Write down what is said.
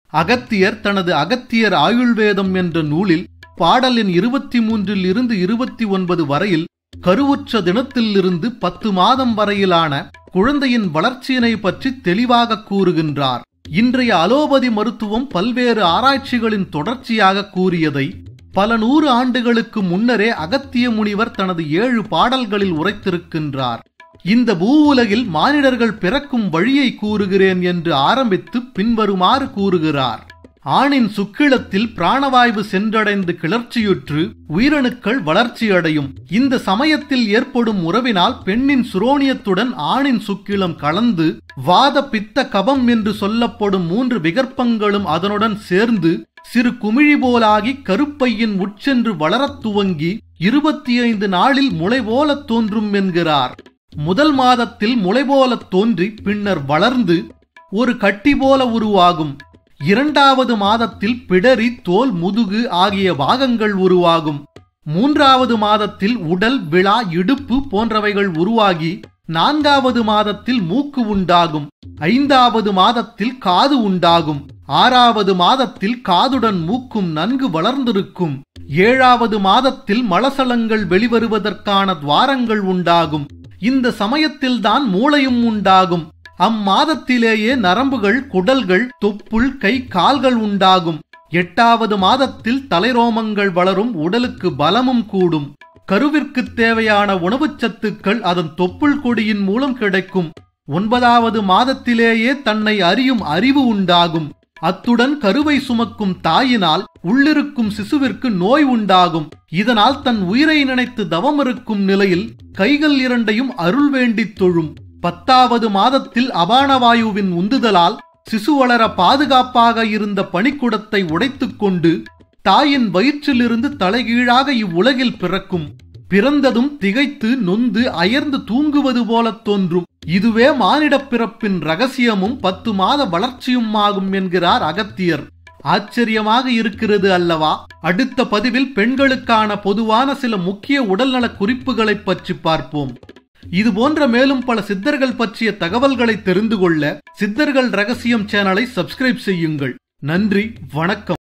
அகத்தியர் தனது அகத்தியர் ஆயுள்வேதம் என்ற நூலில் பாடல் எண் இருபத்தி மூன்றில் இருந்து இருபத்தி ஒன்பது வரையில் கருவுற்ற தினத்திலிருந்து பத்து மாதம் வரையிலான குழந்தையின் வளர்ச்சியினை பற்றி தெளிவாக கூறுகின்றார் இன்றைய அலோபதி மருத்துவம் பல்வேறு ஆராய்ச்சிகளின் தொடர்ச்சியாக கூறியதை பல நூறு ஆண்டுகளுக்கு முன்னரே அகத்திய முனிவர் தனது ஏழு பாடல்களில் உரைத்திருக்கின்றார் இந்த பூவுலகில் மானிடர்கள் பிறக்கும் வழியை கூறுகிறேன் என்று ஆரம்பித்து பின்வருமாறு கூறுகிறார் ஆணின் சுக்கிளத்தில் பிராணவாயு சென்றடைந்து கிளர்ச்சியுற்று உயிரணுக்கள் வளர்ச்சியடையும் இந்த சமயத்தில் ஏற்படும் உறவினால் பெண்ணின் சுரோனியத்துடன் ஆணின் சுக்கிளம் கலந்து வாத பித்த கபம் என்று சொல்லப்படும் மூன்று விகற்பங்களும் அதனுடன் சேர்ந்து சிறு குமிழி போலாகி கருப்பையின் உட்சென்று வளரத் துவங்கி இருபத்தி ஐந்து நாளில் முளை போல தோன்றும் என்கிறார் முதல் மாதத்தில் முளை போல தோன்றி பின்னர் வளர்ந்து ஒரு கட்டி போல உருவாகும் இரண்டாவது மாதத்தில் பிடரி தோல் முதுகு ஆகிய பாகங்கள் உருவாகும் மூன்றாவது மாதத்தில் உடல் விழா இடுப்பு போன்றவைகள் உருவாகி நான்காவது மாதத்தில் மூக்கு உண்டாகும் ஐந்தாவது மாதத்தில் காது உண்டாகும் ஆறாவது மாதத்தில் காதுடன் மூக்கும் நன்கு வளர்ந்திருக்கும் ஏழாவது மாதத்தில் மலசலங்கள் வெளிவருவதற்கான துவாரங்கள் உண்டாகும் இந்த சமயத்தில்தான் மூளையும் உண்டாகும் அம்மாதத்திலேயே நரம்புகள் குடல்கள் தொப்புள் கை கால்கள் உண்டாகும் எட்டாவது மாதத்தில் தலைரோமங்கள் வளரும் உடலுக்கு பலமும் கூடும் கருவிற்கு தேவையான உணவுச் சத்துக்கள் அதன் தொப்புள் கொடியின் மூலம் கிடைக்கும் ஒன்பதாவது மாதத்திலேயே தன்னை அறியும் அறிவு உண்டாகும் அத்துடன் கருவை சுமக்கும் தாயினால் உள்ளிருக்கும் சிசுவிற்கு நோய் உண்டாகும் இதனால் தன் உயிரை நினைத்து தவமிருக்கும் நிலையில் கைகள் இரண்டையும் அருள் வேண்டித் தொழும் பத்தாவது மாதத்தில் அபானவாயுவின் உந்துதலால் சிசு வளர பாதுகாப்பாக இருந்த பனிக்குடத்தை உடைத்துக் கொண்டு தாயின் வயிற்றிலிருந்து தலைகீழாக இவ்வுலகில் பிறக்கும் பிறந்ததும் திகைத்து நொந்து அயர்ந்து தூங்குவது போலத் தோன்றும் இதுவே மானிடப் பிறப்பின் ரகசியமும் பத்து மாத வளர்ச்சியும் ஆகும் என்கிறார் அகத்தியர் ஆச்சரியமாக இருக்கிறது அல்லவா அடுத்த பதிவில் பெண்களுக்கான பொதுவான சில முக்கிய உடல்நல குறிப்புகளைப் பற்றி பார்ப்போம் இது போன்ற மேலும் பல சித்தர்கள் பற்றிய தகவல்களை தெரிந்து கொள்ள சித்தர்கள் ரகசியம் சேனலை சப்ஸ்கிரைப் செய்யுங்கள் நன்றி வணக்கம்